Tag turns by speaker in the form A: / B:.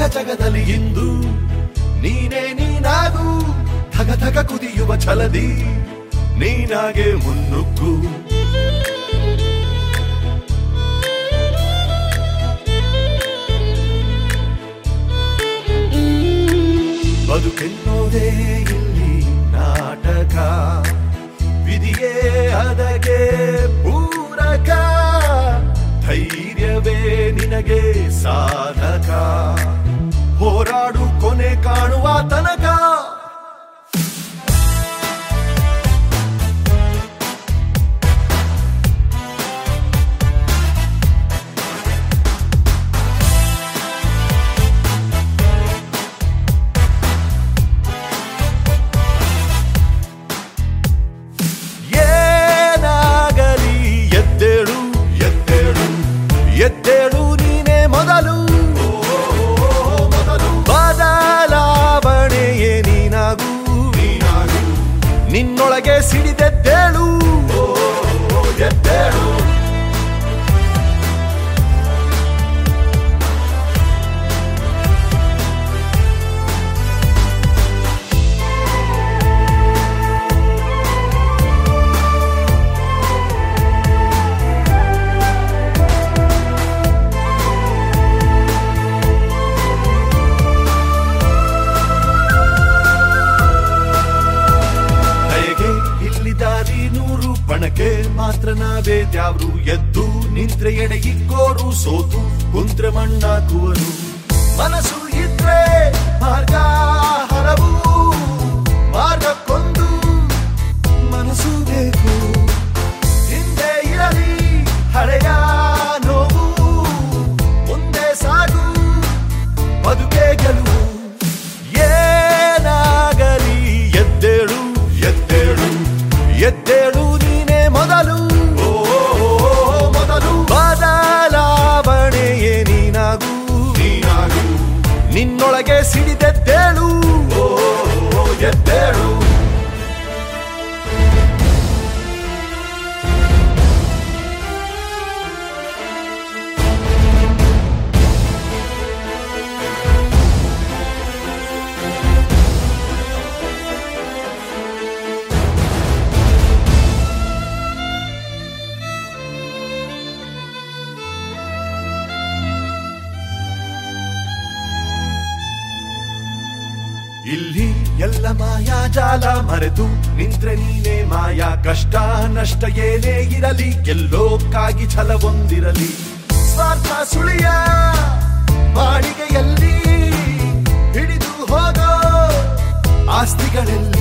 A: ಜಗದಲ್ಲಿ ಇಂದು ನೀನೇ ನೀನಾಗು ಧಗ ಧಗ ಕುದಿಯುವ ಛಲದಿ ನೀನಾಗೆ ಮುನ್ನುಗ್ಗು ಬದುಕೆನ್ನೋದೇ ಇಲ್ಲಿ ನಾಟಕ ವಿಧಿಯೇ ಅದಕ್ಕೆ ಪೂರಕ ಧೈರ್ಯವೇ ನಿನಗೆ ಸಾಧಕ ಹೋರಾಡು ಕೊನೆ ಕಾಣುವ ತನಕ ಏನಾಗಲಿ ಎದ್ದೇಳು ಎದ್ದೇಳು ಎದ್ದೇಳು ನೀನೇ ಮೊದಲು ಮೊದಲು ಬದಲಾವಣೆಯೇ ನೀನಾಗು ನೀನಾಗು ನಿನ್ನೊಳಗೆ ಸಿಡಿದೆದ್ದೇಳು ಎದ್ದೇಳು ದಯೆಗೆ ಇಲ್ಲಿ ದಾರಿ ನೂರು ಪಣಕ್ಕೆ ಮಾತ್ರ ನಾವೇ ದ್ಯಾವ್ರು ಎದ್ದು ನಿಂತ್ರೆ ಎಡೆ ಇಕ್ಕೋರು ಸೋತು ಕುಂತ್ರೆ ಮಣ್ಣಾಕುವರು ಮನಸ್ಸು ಇದ್ರೆ ಮಾರ್ಗ ಹಲವು ಮಾರ್ಗಕ್ಕೊಂದು ಮನಸ್ಸು ಬೇಕು ಹಿಂದೆ ಇರಲಿ ಹಳೆಯ ನೋವು ಮುಂದೆ ಸಾಗು ಬದುಕೆ ಗೆಲುವು ಏನಾಗಲಿ ಎದ್ದೇಳು ಎದ್ದೇಳು ಎದ್ದೇಳು ನೀನೇ ಮೊದಲು ಮೊದಲು ಬದಲಾವಣೆಯೇ ನೀನಾಗು ನೀನಾಗು ನಿನ್ನೊಳಗೆ ಸಿಡಿದೆದ್ದೇಳು ಎದ್ದೇಳು ಇಲ್ಲಿ ಎಲ್ಲ ಮಾಯಾಜಾಲ ಮರೆತು ನಿಂತ್ರೆ ನೀನೇ ಮಾಯಾ ಕಷ್ಟ ನಷ್ಟ ಏನೇ ಇರಲಿ ಗೆಲ್ಲೋಕ್ಕಾಗಿ ಛಲವೊಂದಿರಲಿ ಸ್ವಾರ್ಥ ಸುಳಿಯ ಬಾಡಿಗೆಯಲ್ಲಿ ಹಿಡಿದು ಹೋಗೋ ಆಸ್ತಿಗಳಲ್ಲಿ